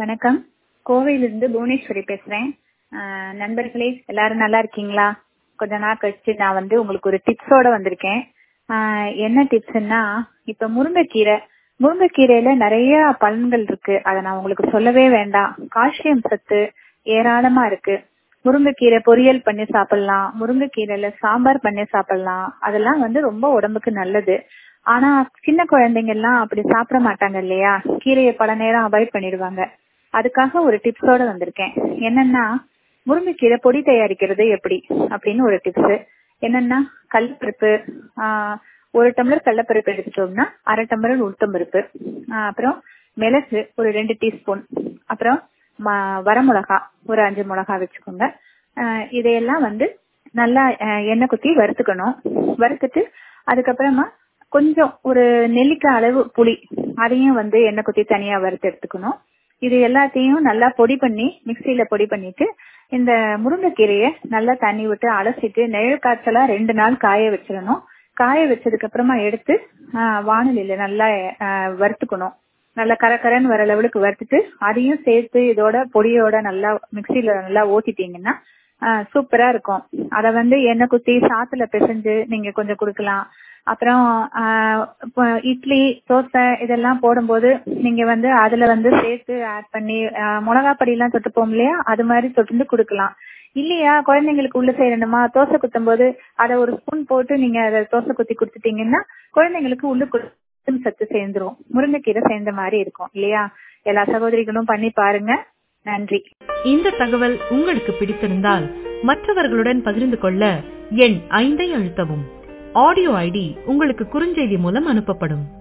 வணக்கம் கோவையிலிருந்து புவனேஸ்வரி பேசுறேன் ஆஹ் நண்பர்களே எல்லாரும் நல்லா இருக்கீங்களா கொஞ்ச நாள் கழிச்சு நான் வந்து உங்களுக்கு ஒரு டிப்ஸோட வந்திருக்கேன் ஆஹ் என்ன டிப்ஸ்னா இப்ப முருங்கைக்கீரை முருங்கைக்கீரையில நிறைய பலன்கள் இருக்கு அதை நான் உங்களுக்கு சொல்லவே வேண்டாம் கால்சியம் சத்து ஏராளமா இருக்கு முருங்கைக்கீரை பொரியல் பண்ணி சாப்பிடலாம் முருங்கைக்கீரையில சாம்பார் பண்ணி சாப்பிடலாம் அதெல்லாம் வந்து ரொம்ப உடம்புக்கு நல்லது ஆனா சின்ன குழந்தைங்க எல்லாம் அப்படி சாப்பிட மாட்டாங்க இல்லையா கீரையை பல நேரம் அவாய்ட் பண்ணிடுவாங்க அதுக்காக ஒரு டிப்ஸோட வந்திருக்கேன் என்னன்னா முருங்கைக்கீரை பொடி தயாரிக்கிறது எப்படி அப்படின்னு ஒரு டிப்ஸ் என்னன்னா கடலப்பருப்பு ஆஹ் ஒரு டம்ளர் கடலப்பருப்பு எடுத்துட்டோம்னா அரை டம்ளர் உளுத்தம்பருப்பு ஆஹ் அப்புறம் மிளகு ஒரு ரெண்டு டீஸ்பூன் அப்புறம் ம- வரமிளகா ஒரு அஞ்சு மிளகா வச்சுக்கோங்க ஆஹ் இதையெல்லாம் வந்து நல்லா ஆஹ் எண்ணெய் குத்தி வறுத்துக்கணும் வறுத்துட்டு அதுக்கப்புறமா கொஞ்சம் ஒரு நெல்லிக்காய் அளவு புளி அதையும் வந்து எண்ணெய் குத்தி தனியா வறுத்து எடுத்துக்கணும் இது எல்லாத்தையும் நல்லா பொடி பண்ணி மிக்சியில பொடி பண்ணிட்டு இந்த முருங்கைக்கீரையை நல்லா தண்ணி விட்டு அலசிட்டு நிழல் காய்ச்சலா ரெண்டு நாள் காய வச்சிடணும் காய வச்சதுக்கு அப்புறமா எடுத்து ஆஹ் வாணலியில நல்லா ஆஹ் வறுத்துக்கணும் நல்லா கரகரன்னு வர லெவலுக்கு வறுத்துட்டு அதையும் சேர்த்து இதோட பொடியோட நல்லா மிக்சியில நல்லா ஓட்டிட்டீங்கன்னா ஆஹ் சூப்பரா இருக்கும் அத வந்து எண்ணெய் குத்தி சாத்துல பிசைஞ்சு நீங்க கொஞ்சம் கொடுக்கலாம் அப்புறம் ஆஹ் இப்போ இட்லி தோசை இதெல்லாம் போடும்போது நீங்க வந்து அதுல வந்து சேர்த்து ஆட் பண்ணி ஆஹ் மிளகா பொடி எல்லாம் தொட்டுப்போம் இல்லையா அது மாதிரி தொட்டு கொடுக்கலாம் இல்லையா குழந்தைங்களுக்கு உள்ள செய்யணுமா தோசை குத்தும் போது அதை ஒரு ஸ்பூன் போட்டு நீங்க அதை தோசை குத்தி கொடுத்துட்டீங்கன்னா குழந்தைங்களுக்கு உள்ளுக்குள்ள சத்து சேர்ந்துரும் முருங்கைக்கீரை சேர்ந்த மாதிரி இருக்கும் இல்லையா எல்லா சகோதரிகளும் பண்ணி பாருங்க நன்றி இந்த தகவல் உங்களுக்கு பிடித்திருந்தால் மற்றவர்களுடன் பகிர்ந்து கொள்ள எண் ஐந்தை அழுத்தவும் ஆடியோ ஐடி உங்களுக்கு குறுஞ்செய்தி மூலம் அனுப்பப்படும்